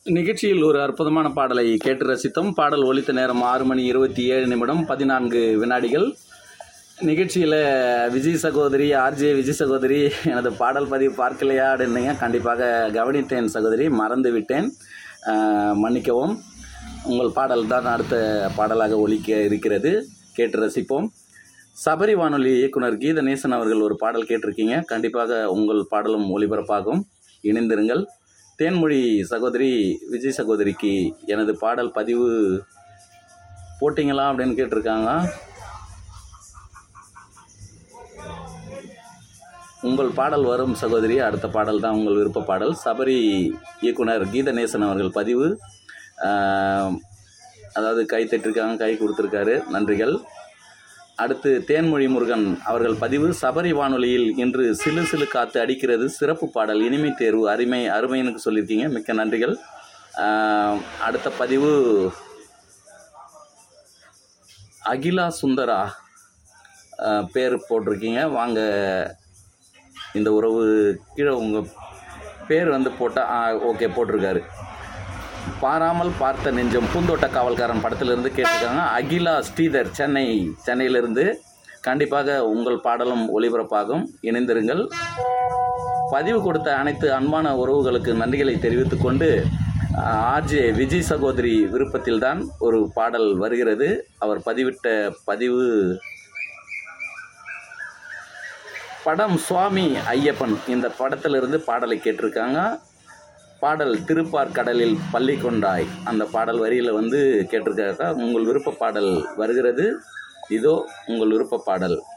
நிகழ்ச்சியில் ஒரு அற்புதமான பாடலை கேட்டு ரசித்தோம் பாடல் ஒலித்த நேரம் ஆறு மணி இருபத்தி ஏழு நிமிடம் பதினான்கு வினாடிகள் நிகழ்ச்சியில் விஜய் சகோதரி ஆர்ஜே விஜய் சகோதரி எனது பாடல் பதிவு பார்க்கலையா அப்படின்னீங்க கண்டிப்பாக கவனித்தேன் சகோதரி மறந்து விட்டேன் ஆஹ், மன்னிக்கவும் உங்கள் பாடல் தான் அடுத்த பாடலாக ஒலிக்க இருக்கிறது கேட்டு ரசிப்போம் சபரி வானொலி இயக்குனர் கீதநேசன் அவர்கள் ஒரு பாடல் கேட்டிருக்கீங்க கண்டிப்பாக உங்கள் பாடலும் ஒளிபரப்பாகும் இணைந்திருங்கள் தேன்மொழி சகோதரி விஜய் சகோதரிக்கு எனது பாடல் பதிவு போட்டிங்களா அப்படின்னு கேட்டிருக்காங்க உங்கள் பாடல் வரும் சகோதரி அடுத்த பாடல் தான் உங்கள் விருப்ப பாடல் சபரி இயக்குனர் கீதநேசன் அவர்கள் பதிவு ஆஹ், அதாவது கை தட்டிருக்காங்க கை கொடுத்துருக்காரு நன்றிகள் அடுத்து தேன்மொழி முருகன் அவர்கள் பதிவு சபரி வானொலியில் இன்று சிலு சிலு காத்து அடிக்கிறது சிறப்பு பாடல் இனிமை தேர்வு அருமை அருமைன்னு சொல்லியிருக்கீங்க மிக்க நன்றிகள் ஆஹ், அடுத்த பதிவு அகிலா சுந்தரா ஆஹ், பேர் போட்டிருக்கீங்க வாங்க இந்த உறவு கீழே உங்கள் பேர் வந்து போட்டால் ஓகே போட்டிருக்காரு பாராமல் பார்த்த நெஞ்சம் பூந்தோட்ட காவல்காரன் படத்திலிருந்து கேட்டிருக்காங்க அகிலா ஸ்ரீதர் சென்னை சென்னையிலிருந்து கண்டிப்பாக உங்கள் பாடலும் ஒளிபரப்பாகும் இணைந்திருங்கள் பதிவு கொடுத்த அனைத்து அன்பான உறவுகளுக்கு நன்றிகளை தெரிவித்துக் கொண்டு ஆர்ஜே விஜய் சகோதரி விருப்பத்தில்தான் ஒரு பாடல் வருகிறது அவர் பதிவிட்ட பதிவு படம் சுவாமி ஐயப்பன் இந்த படத்திலிருந்து பாடலை கேட்டிருக்காங்க பாடல் திருப்பார் கடலில் பள்ளி கொண்டாய் அந்த பாடல் வரியில் வந்து கேட்டிருக்காங்க உங்கள் விருப்ப பாடல் வருகிறது இதோ உங்கள் விருப்ப பாடல்